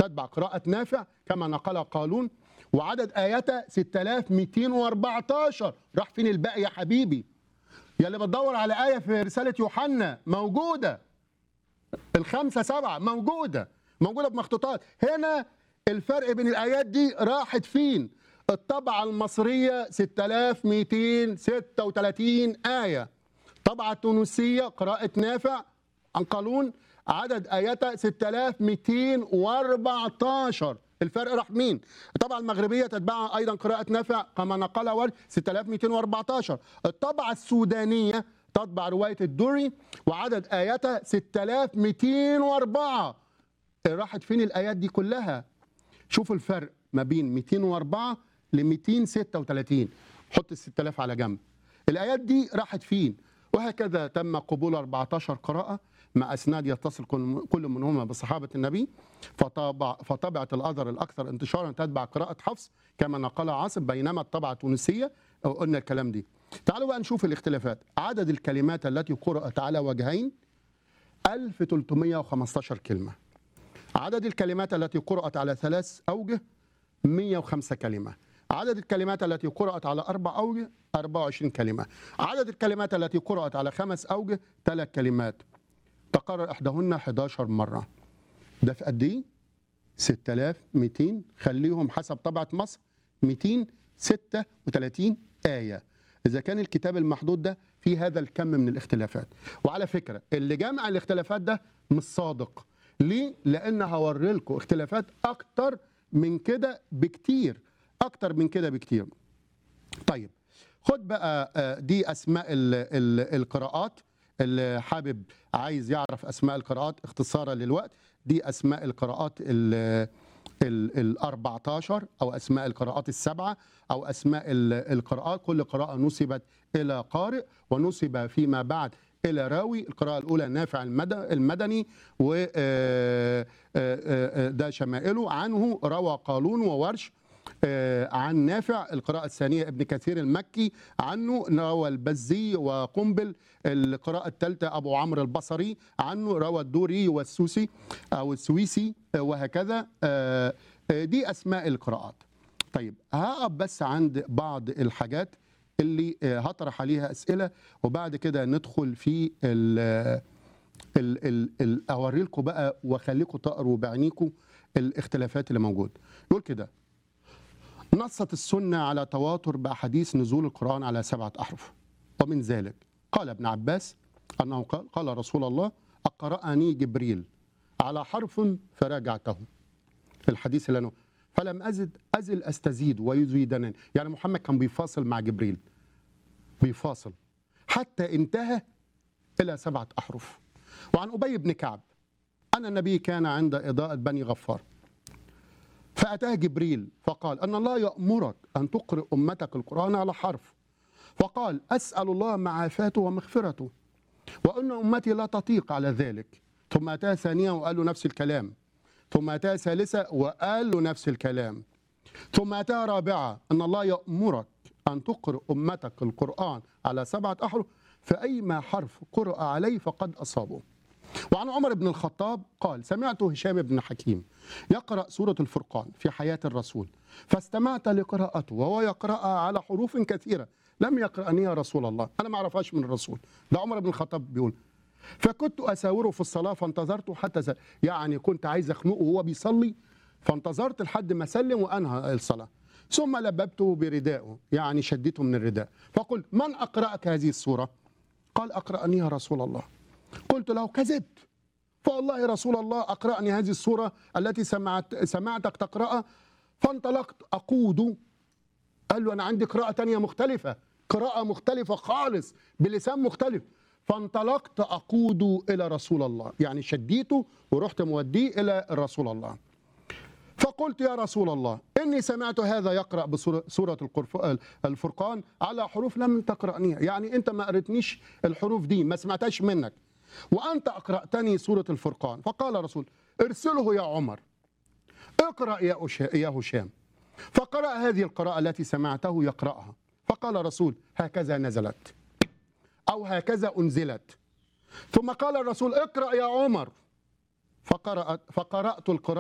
تتبع قراءة نافع كما نقل قالون وعدد آياتها 6214 راح فين الباقي يا حبيبي يا اللي بتدور على آية في رسالة يوحنا موجودة الخمسة سبعة موجودة موجودة بمخطوطات هنا الفرق بين الآيات دي راحت فين الطبعة المصرية 6236 آية طبعة التونسية قراءة نافع عن قانون عدد آياتها 6214 الفرق راح مين؟ الطبعة المغربية تتبعها أيضا قراءة نافع كما نقل ورد 6214 الطبعة السودانية تطبع رواية الدوري وعدد آياتها 6204 راحت فين الآيات دي كلها؟ شوف الفرق ما بين 204 ل 236 حط ال 6000 على جنب الآيات دي راحت فين؟ وهكذا تم قبول 14 قراءة مع اسناد يتصل كل كل منهما بصحابه النبي فطبع فطبعت الازهر الاكثر انتشارا تتبع قراءه حفص كما نقل عاصم بينما الطبعه التونسيه قلنا الكلام دي. تعالوا بقى نشوف الاختلافات، عدد الكلمات التي قرات على وجهين 1315 كلمه. عدد الكلمات التي قرات على ثلاث اوجه 105 كلمه. عدد الكلمات التي قرأت على أربع أوجه 24 كلمة عدد الكلمات التي قرأت على خمس أوجه ثلاث كلمات تكرر إحداهن 11 مرة ده في قد إيه؟ 6200 خليهم حسب طبعة مصر 236 آية إذا كان الكتاب المحدود ده في هذا الكم من الاختلافات وعلى فكرة اللي جمع الاختلافات ده مش صادق ليه؟ لأن هوري لكم اختلافات أكتر من كده بكتير أكتر من كده بكتير طيب خد بقى آه، دي أسماء ال ال القراءات اللي حابب عايز يعرف اسماء القراءات اختصارا للوقت دي اسماء القراءات ال ال ال 14 او اسماء القراءات السبعه او اسماء ال- القراءات كل قراءه نسبت الى قارئ ونسب فيما بعد الى راوي القراءه الاولى نافع المد- المدني و آه، آه، آه، ده شمائله عنه روى قالون وورش آه، عن نافع القراءة الثانية ابن كثير المكي عنه روى البزي وقنبل القراءة الثالثة أبو عمرو البصري عنه روى الدوري والسوسي أو السويسي آه، وهكذا آه، آه، دي أسماء القراءات طيب هقف بس عند بعض الحاجات اللي آه، هطرح عليها أسئلة وبعد كده ندخل في ال ال ال ال أوري لكم بقى وأخليكم تقروا بعينيكم الاختلافات اللي موجود يقول كده نصت السنة على تواتر بأحاديث نزول القرآن على سبعة أحرف ومن ذلك قال ابن عباس أنه قال قال رسول الله أقرأني جبريل على حرف فراجعته في الحديث اللي أنا فلم أزد أزل أستزيد ويزيدنني يعني محمد كان بيفاصل مع جبريل بيفاصل حتى انتهى إلى سبعة أحرف وعن أبي بن كعب أن النبي كان عند إضاءة بني غفار فأتاه جبريل فقال أن الله يأمرك أن تقرئ أمتك القرآن على حرف فقال أسأل الله معافاته ومغفرته وأن أمتي لا تطيق على ذلك ثم أتاه ثانيا وقال له نفس الكلام ثم أتاه ثالثة وقال له نفس الكلام ثم أتاه رابعة أن الله يأمرك أن تقرئ أمتك القرآن على سبعة أحرف فأيما حرف قرأ عليه فقد أصابه وعن عمر بن الخطاب قال سمعت هشام بن حكيم يقرأ سورة الفرقان في حياة الرسول فاستمعت لقراءته وهو يقرأها على حروف كثيرة لم يقرأني يا رسول الله أنا ما أعرفهاش من الرسول ده عمر بن الخطاب بيقول فكنت أساوره في الصلاة فانتظرته حتى س... يعني كنت عايز أخنقه وهو بيصلي فانتظرت لحد ما سلم وأنهى الصلاة ثم لببته بردائه يعني شدته من الرداء فقلت من أقرأك هذه السورة قال أقرأني يا رسول الله قلت له كذبت فوالله يا رسول الله أقرأني هذه السورة التي سمعت سمعتك تقرأها فانطلقت أقود قال له أنا عندي قراءة تانية مختلفة قراءة مختلفة خالص بلسان مختلف فانطلقت أقود إلى رسول الله يعني شديته ورحت موديه إلى رسول الله فقلت يا رسول الله إني سمعت هذا يقرأ بسورة القرف- الفرقان على حروف لم تقرأنيها يعني أنت ما قرأتنيش الحروف دي ما سمعتهاش منك وأنت أقرأتني سورة الفرقان فقال رسول ارسله يا عمر اقرأ يا أش- يا هشام فقرأ هذه القراءة التي سمعته يقرأها فقال رسول هكذا نزلت أو هكذا أنزلت ثم قال الرسول اقرأ يا عمر فقرأت فقرأت القراءة